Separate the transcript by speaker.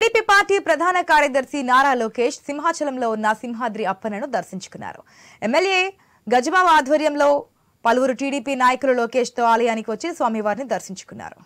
Speaker 1: TDP party ప్రధాన కార్యదర్శి నారా లోకేష్ సింహాచలంలో ఉన్న సింహాద్రి అప్పన్నను దర్శించుకున్నారు ఎమ్మెల్యే గజమావ ఆధ్వర్యంలో పలువురు టీడీపీ నాయకులు లోకేష్తో ఆలయానికి వచ్చి స్వామివారిని దర్శించుకున్నారు